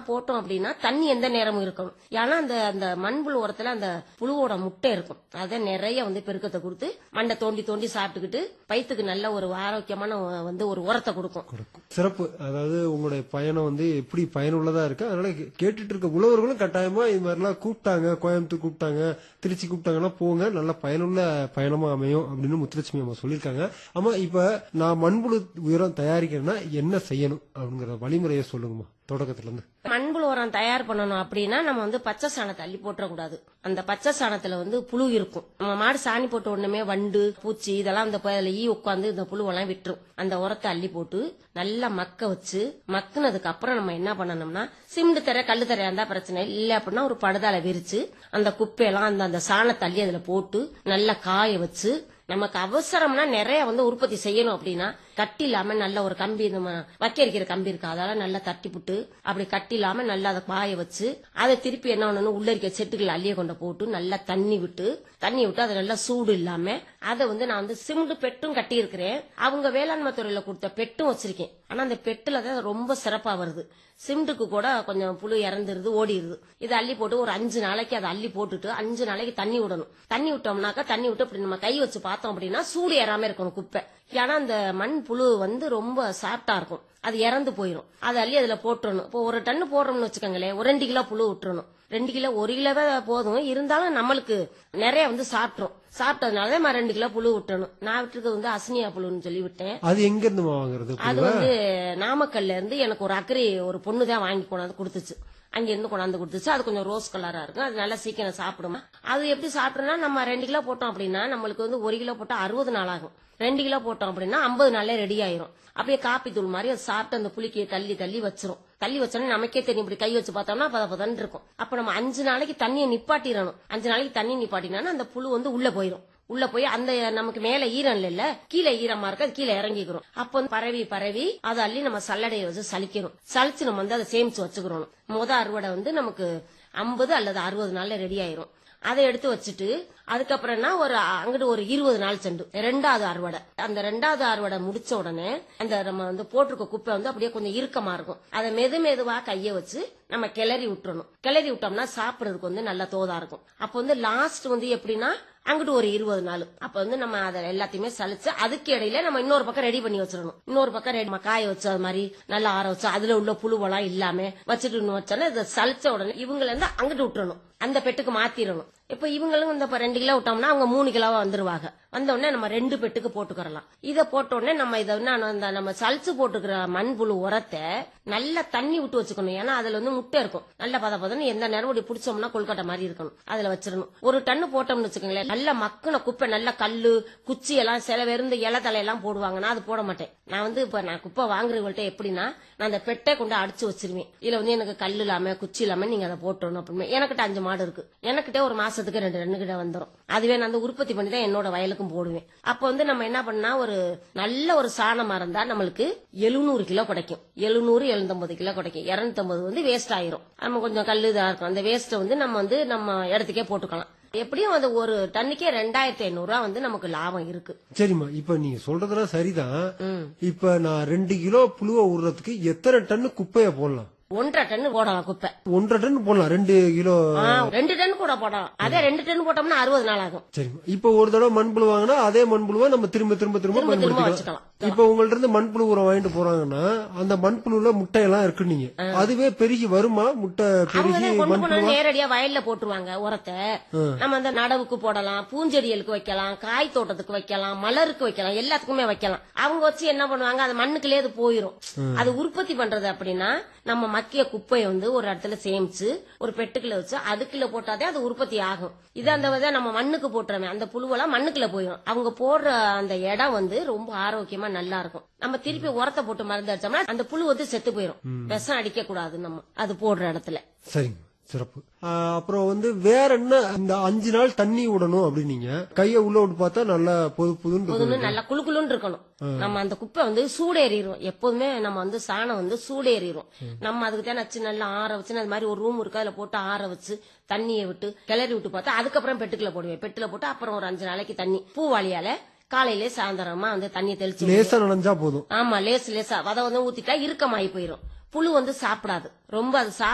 போட்டோம் அப்படின்னா தண்ணி எந்த நேரமும் இருக்கும் ஏன்னா அந்த அந்த மண்புழு உரத்துல அந்த புழுவோட முட்டை இருக்கும் அதை நிறைய வந்து பெருக்கத்தை கொடுத்து மண்டை தோண்டி தோண்டி சாப்பிட்டுக்கிட்டு வயிற்றுக்கு நல்ல ஒரு ஆரோக்கியமான வந்து ஒரு உரத்தை கொடுக்கும் கொடுக்கும் சிறப்பு அதாவது உங்களுடைய பயணம் வந்து எப்படி பயனுள்ளதா இருக்கு அதனால கே- கேட்டுட்டு இருக்க உழவர்களும் கட்டாயமா இது மாதிரிலாம் கூப்பிட்டாங்க கோயம்புத்தூர் கூப்பிட்டாங்க திருச்சி கூப்பிட்டாங்கன்னா போங்க நல்ல பயனுள்ள பயணமா அமையும் அப்படின்னு முத்துலட்சுமி அம்மா சொல்லியிருக்காங்க ஆமா இப்ப நான் மண்புழு உரம் தயாரிக்கிறேன்னா என்ன செய்யணும் அப்படிங்கிற வழிமுறையை சொல்லுங்கம்மா தொடக்கத்துல இருந்து மண்புழு உரம் தயார் பண்ணணும் அப்படின்னா நம்ம வந்து பச்சை சாணத்தை அள்ளி போட்டுறக்கூடாது அந்த பச்சை சாணத்துல வந்து புழு இருக்கும் நம்ம மாடு சாணி போட்ட உடனே வண்டு பூச்சி இதெல்லாம் அந்த ப- ஈ உட்காந்து இந்த புழுவெல்லாம் விட்டுரும் அந்த உரத்தை அள்ளி போட்டு நல்லா மக்க வச்சு மக்குனதுக்கு அப்புறம் நம்ம என்ன பண்ணணும்னா சிமெண்ட் தர கல்லு தரையா இருந்தா பிரச்சனை இல்லை. இல்ல அப்படின்னா ஒரு படுதால விரிச்சு அந்த குப்பையெல்லாம் அந்த அந்த சாணத்தை அள்ளி அதுல போட்டு நல்லா காய வச்சு நமக்கு அவசரம்னா நிறைய வந்து உற்பத்தி செய்யணும் அப்படின்னா கட்டி இல்லாம நல்ல ஒரு கம்பி நம்ம வைக்க இருக்கிற கம்பி இருக்கு அதெல்லாம் நல்லா தட்டி புட்டு அப்படி கட்டி இல்லாம நல்லா அதை காய வச்சு அதை திருப்பி என்ன பண்ணணும் உள்ள இருக்க செட்டுகளை அள்ளிய கொண்டு போட்டு நல்லா தண்ணி விட்டு தண்ணி விட்டு அது நல்லா சூடு இல்லாம அதை வந்து நான் வந்து சிமெண்ட் பெட்டும் கட்டி இருக்கிறேன் அவங்க வேளாண்மை துறையில கொடுத்த பெட்டும் வச்சிருக்கேன் ஆனா அந்த பெட்டுல தான் ரொம்ப சிறப்பா வருது சிமெண்ட்டுக்கு கூட கொஞ்சம் புழு இறந்துருது ஓடிடுது இதை அள்ளி போட்டு ஒரு அஞ்சு நாளைக்கு அதை அள்ளி போட்டுட்டு அஞ்சு நாளைக்கு தண்ணி விடணும் தண்ணி விட்டோம்னாக்கா தண்ணி விட்டு இப்படி நம்ம கை வச்சு பார்த்தோம் அப்படின்னா சூடு ஏறாம இருக்கணும் குப்பை ஏன்னா அந்த மண் புழு வந்து ரொம்ப சாஃப்டா இருக்கும் அது இறந்து போயிடும் அதை அள்ளி அதுல போட்டுறணும் இப்போ ஒரு டன்னு போடுறோம்னு வச்சுக்கோங்களேன் ஒரு ரெண்டு கிலோ புழு விட்டுறணும் ரெண்டு கிலோ ஒரு கிலோவே போதும் இருந்தாலும் நம்மளுக்கு நிறைய வந்து சாப்பிட்ரும் சாப்பிட்டதுனால நான் ரெண்டு கிலோ புழு விட்டுறணும் நான் விட்டுருக்கிறது வந்து அஸ்னியா புழுன்னு சொல்லி விட்டேன் அது எங்க இருந்து வாங்குறது அது வந்து நாமக்கல்ல இருந்து எனக்கு ஒரு அக்கறை ஒரு பொண்ணு தான் வாங்கி கொண்டாந்து கொடுத்துச்சு அங்க இருந்து கொண்டாந்து கொடுத்துச்சு அது கொஞ்சம் ரோஸ் கலரா இருக்கும் அது நல்லா சீக்கிரம் சாப்பிடுமா அது எப்படி சாப்பிட்டோம்னா நம்ம ரெண்டு கிலோ போட்டோம் அப்படின்னா நம்மளுக்கு வந்து ஒரு கிலோ போட்டா அறுபது நாள் ஆகும் ரெண்டு கிலோ போட்டோம் அப்படின்னா ஐம்பது நாள்ல ரெடி ஆயிரும் அப்படியே காப்பி தூள் மாதிரி அது சாப்பிட்டு அந்த புளிக்கையை தள்ளி தள்ளி வச்சிரும் தள்ளி வச்சோன்னே நமக்கே தெரியும் இப்படி கை வச்சு பார்த்தோம்னா பத பதன்னு இருக்கும் அப்ப நம்ம அஞ்சு நாளைக்கு தண்ணியை நிப்பாட்டிடணும் அஞ்சு நாளைக்கு தண்ணி நிப்பாட்டினா அந்த புழு வந்து உள்ள போயிரும் உள்ள போய் அந்த நமக்கு மேல ஈரம் இல்ல கீழே ஈரமா இருக்கு அது கீழே இறங்கிக்கிறோம் அப்ப வந்து பரவி பரவி அதை அள்ளி நம்ம சல்லடையை வச்சு சலிக்கணும் சலிச்சு நம்ம வந்து அதை சேமிச்சு வச்சுக்கிறோம் முத அறுவடை வந்து நமக்கு ஐம்பது அல்லது அறுபது நாள்ல ரெடி ஆயிரும் அதை எடுத்து வச்சுட்டு அதுக்கப்புறம்னா ஒரு அங்கிட்டு ஒரு இருபது நாள் செண்டு ரெண்டாவது அறுவடை அந்த ரெண்டாவது அறுவடை முடிச்ச உடனே அந்த நம்ம வந்து போட்டிருக்க குப்பை வந்து அப்படியே கொஞ்சம் இறுக்கமா இருக்கும் அதை மெது மெதுவா கைய வச்சு நம்ம கிளறி விட்டுறணும் கிளறி விட்டோம்னா சாப்பிடுறதுக்கு வந்து நல்ல தோதா இருக்கும் அப்ப வந்து லாஸ்ட் வந்து எப்படின்னா அங்கிட்டு ஒரு இருபது நாள் அப்ப வந்து நம்ம அதை எல்லாத்தையுமே சலிச்சு அதுக்கு இடையில நம்ம இன்னொரு பக்கம் ரெடி பண்ணி வச்சிடணும் இன்னொரு பக்கம் ரெடி காய வச்சு அது மாதிரி நல்லா ஆற வச்சு அதுல உள்ள புழுவெல்லாம் இல்லாம வச்சுட்டு இன்னும் வச்சோன்னா இதை சலிச்ச உடனே இவங்கள இருந்து அங்கிட்டு விட்டுறணும் அந்த பெட்டுக்கு மாத்திரணும் இப்ப இவங்களும் இந்த இப்ப ரெண்டு கிலோ விட்டோம்னா அவங்க மூணு கிலோவா வந்துருவாங்க வந்த உடனே நம்ம ரெண்டு பெட்டுக்கு போட்டுக்கிறலாம் இதை போட்ட உடனே நம்ம இதை என்ன அந்த நம்ம சலிச்சு போட்டுக்கிற மண்புழு உரத்தை நல்லா தண்ணி விட்டு வச்சுக்கணும் ஏன்னா அதுல வந்து முட்டை இருக்கும் நல்ல பத பதன்னு எந்த நேரம் இப்படி பிடிச்சோம்னா கொல்கட்டை மாதிரி இருக்கணும் அதுல வச்சிடணும் ஒரு டன்னு போட்டோம்னு வச்சுக்கோங்களேன் நல்ல மக்குன குப்பை நல்ல கல்லு குச்சி எல்லாம் சில பேர் இந்த இலை தலையெல்லாம் போடுவாங்க நான் அது போட மாட்டேன் நான் வந்து இப்ப நான் குப்பை வாங்குறவங்கள்ட்ட எப்படின்னா நான் அந்த பெட்டை கொண்டு அடிச்சு வச்சிருவேன் இதுல வந்து எனக்கு கல் இல்லாம குச்சி இல்லாம நீங்க அதை போட்டணும் அப்படின்னு எனக்கிட்ட அஞ்சு மாடு இருக்கு எனக்கிட்ட ஒரு மாசத்துக்கு ரெண்டு ரெண்டு கிட்ட வந்துடும் அதுவே நான் வந்து உற்பத்தி பண்ணி தான் என்னோட வயலுக்கும் போடுவேன் அப்ப வந்து நம்ம என்ன பண்ணா ஒரு நல்ல ஒரு சாணமா இருந்தா நம்மளுக்கு எழுநூறு கிலோ கிடைக்கும் எழுநூறு எழுநூத்தம்பது கிலோ கிடைக்கும் இருநூத்தம்பது வந்து வேஸ்ட் ஆயிரும் நம்ம கொஞ்சம் கல்லு இதா இருக்கும் அந்த வேஸ்ட்டை வந்து நம்ம வந்து நம்ம இடத்துக்கே போட்டுக்கலாம் எப்படியும் அது ஒரு டன்னுக்கே ரெண்டாயிரத்தி ஐநூறு ரூபா வந்து நமக்கு லாபம் இருக்கு சரிம்மா இப்ப நீங்க சொல்றதெல்லாம் சரிதான் ம். இப்ப நான் ரெண்டு கிலோ புழுவை விடுறதுக்கு எத்தனை டன் குப்பைய போடலாம் ஒன்றரை டன் போடலாம் குப்பை ஒன்றரை டன் போடலாம் ரெண்டு கிலோ ஆ, ரெண்டு டன் கூட போடலாம் அதே ரெண்டு டன் போட்டோம்னா அறுபது நாள் ஆகும் சரிம்மா இப்ப ஒரு தடவை மண்புழு வாங்கினா அதே மண்புழுவை நம்ம திரும்ப திரும்ப திரும்ப திரும்ப திரும்ப பயன்படுத்திக்கலாம் வச்சுக்கலாம் இப்ப உங்கள்ட்ட இருந்து மண்புழு உரம் வாங்கிட்டு போறாங்கன்னா அந்த மண்புழுல முட்டையெல்லாம் இருக்கு நீங்க அதுவே பெருகி வருமா முட்டை பெருகி அவங்க கொண்டு மண்புழு போனா நேரடியா வயல்ல போட்டுருவாங்க உரத்தை நம்ம அந்த நடவுக்கு போடலாம் பூஞ்செடிகளுக்கு வைக்கலாம் காய் தோட்டத்துக்கு வைக்கலாம் மலருக்கு வைக்கலாம் எல்லாத்துக்குமே வைக்கலாம் அவங்க வச்சு என்ன பண்ணுவாங்க அது மண்ணுக்குள்ளே அது போயிரும் அது உற்பத்தி பண்றது அப்படின்னா நம்ம மக்கிய குப்பையை வந்து ஒரு இடத்துல சேமிச்சு ஒரு பெட்டுக்குள்ள வச்சு அதுக்குள்ள போட்டாதே அது உற்பத்தி ஆகும் இது அந்த வித நம்ம மண்ணுக்கு போட்டுறோமே அந்த புழுவெல்லாம் மண்ணுக்குள்ள போயிடும் அவங்க போடுற அந்த இடம் வந்து ரொம்ப ஆரோக்கியமா நல்லா இருக்கும் நம்ம திருப்பி உரத்தை போட்டு மருந்து அடிச்சோம்னா அந்த புழு வந்து செத்து போயிடும் விஷம் அடிக்க கூடாது நம்ம அது போடுற இடத்துல சரிங்க சிறப்பு ஆ, அப்புறம் வந்து வேற என்ன இந்த அஞ்சு நாள் தண்ணி விடணும் அப்படின்னீங்க கைய உள்ள விட்டு பார்த்தா நல்லா பொது புதுன்னு இருக்கும். எப்போதுமே நல்லா குளு குளுன்னு இருக்கணும் நம்ம அந்த குப்பை வந்து சூடேறிடும் எப்போதுமே நம்ம வந்து சாணம் வந்து சூடேறிடும் நம்ம அதுக்கு தான் நச்சு நல்லா ஆற வச்சு அது மாதிரி ஒரு ரூம் இருக்கு அதுல போட்டு ஆற வச்சு தண்ணியை விட்டு கிளறி விட்டு பார்த்தா அதுக்கப்புறம் பெட்டுக்குள்ள போடுவேன் பெட்டுல போட்டு அப்புறம் ஒரு அஞ்சு நாளைக்கு தண்ணி பூவாளியால காலையிலே சாயந்தரமா வந்து தண்ணியை தெளிச்சு லேசா நனைஞ்சா போதும் ஆமா லேஸ் லேசா அதை வந்து ஊத்திட்டா இறுக்கமாயி போயிடும் புழு வந்து சாப்பிடாது ரொம்ப அது